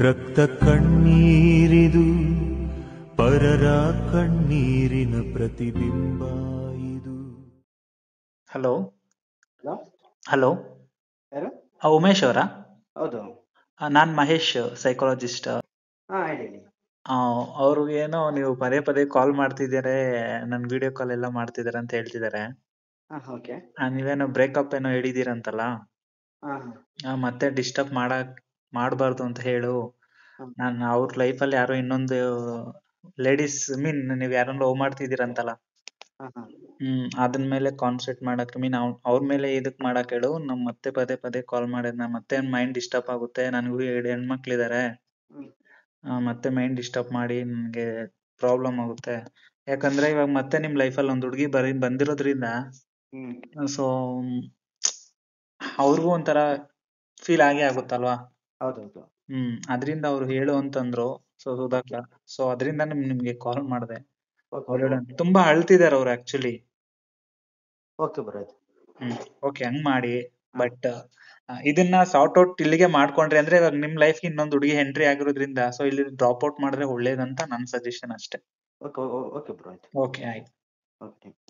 ರಕ್ತ ಕಣ್ಣೀರಿದು ಪರರ ಕಣ್ಣೀರಿನ ಪ್ರತಿಬಿಂಬ ಇದು ಹಲೋ ಹಲೋ ಹಲೋ ಯಾರು ಉಮೇಶ್ ಅವರಾ ಹೌದು ನಾನು ಮಹೇಶ್ ಸೈಕಾಲಜಿಸ್ಟ್ ಹಾ ಹೇಳಿ ಹೇಳಿ ಅವ್ರಿಗೆ ಏನೋ ನೀವು ಪದೇ ಪದೇ ಕಾಲ್ ಮಾಡ್ತಿದ್ದಾರೆ ನನ್ ವಿಡಿಯೋ ಕಾಲ್ ಎಲ್ಲ ಮಾಡ್ತಿದ್ದಾರೆ ಅಂತ ಹೇಳ್ತಿದ್ದಾರೆ ಹಾ ಓಕೆ ಆ, ನೀವೇನೋ ಬ್ರೇಕಪ್ ಏನೋ ಹೇಳಿದೀರಂತಲ್ಲ ಹಾ ಆ, ಮತ್ತೆ ಡಿಸ್ಟರ್ಬ್ ಮಾಡಕ್ ಮಾಡಬಾರ್ದು ಅಂತ ಹೇಳು ಹ್ಮ್. ನಾನು ಅವ್ರ ಲೈಫಲ್ಲಿ ಯಾರೋ ಇನ್ನೊಂದು ಲೇಡೀಸ್ ಮೀನ್ ನೀವ್ ಯಾರನ್ನ ಲವ್ ಮಾಡ್ತಿದ್ದೀರಂತಲ್ಲ ಹಾ ಹಾ ಹ್ಮ್ ಅದ್ರ ಮೇಲೆ ಕಾನ್ಸಂಟ್ರೇಟ್ ಮಾಡಕ್ ಮೀನ್ ಅವ್ರ ಮೇಲೆ ಇದಕ್ ಮಾಡಕ್ ಹೇಳು ನಮ್ ಮತ್ತೆ ಪದೇ ಪದೇ ಕಾಲ್ ಮಾಡಿದ್ನ ಮತ್ತೆ ಮೈಂಡ್ ಡಿಸ್ಟರ್ಬ್ ಆಗುತ್ತೆ ನನಗೂ ಎರಡು ಹೆಣ್ಮಕ್ಳಿದಾರೆ ಹ್ಮ್. ಆ, ಮತ್ತೆ ಮೈಂಡ್ ಡಿಸ್ಟರ್ಬ್ ಮಾಡಿ ನನ್ಗೆ ಪ್ರಾಬ್ಲಮ್ ಆಗುತ್ತೆ ಯಾಕಂದ್ರೆ ಇವಾಗ ಮತ್ತೆ ನಿಮ್ ಲೈಫಲ್ಲಿ ಒಂದ್ ಹುಡುಗಿ ಬರೀ ಬಂದಿರೋದ್ರಿಂದ ಹ್ಮ್ ಸೊ ಅವ್ರಿಗೂ ಒಂಥರ ಫೀಲ್ ಆಗೇ ಆಗುತ್ತಲ್ವಾ ಹೌದೌದು ಹ್ಮ್ ಅದ್ರಿಂದ ಅವ್ರು ಹೇಳು ಅಂತಂದ್ರು ಸೊ ಸುಧಾಕರ್ ಸೊ ಅದ್ರಿಂದ ನಿಮ್ ನಿಮ್ಗೆ ಕಾಲ್ ಮಾಡ್ದೆ ಓಕೆ ಅವ್ರು ಹೇಳು ಅಂತ. ತುಂಬಾ ಅಳ್ತಿದಾರೆ ಅವ್ರು ಆಕ್ಚುಲಿ ಓಕೆ ಬರೋ ಆಯ್ತು ಹ್ಮ್ ಓಕೆ ಹಂಗ್ ಮಾಡಿ ಬಟ್ ಇದನ್ನ ಸಾರ್ಟ್ ಔಟ್ ಇಲ್ಲಿಗೆ ಮಾಡ್ಕೊಂಡ್ರಿ ಅಂದ್ರೆ ಇವಾಗ ನಿಮ್ ಲೈಫ್ ಇನ್ನೊಂದು ಹುಡುಗಿ ಎಂಟ್ರಿ ಆಗಿರೋದ್ರಿಂದ ಸೊ ಇಲ್ಲಿ ಡ್ರಾಪ್ ಔಟ್ ಮಾಡಿದ್ರೆ ಒಳ್ಳೇದಂತ ನನ್ ಸಜೆಷನ್ ಅಷ್ಟೇ ಓಕೆ ಓಕೆ ಬ್ರೋ ಆಯ್ತು ಓಕೆ ಆಯ್ತು ಓಕೆ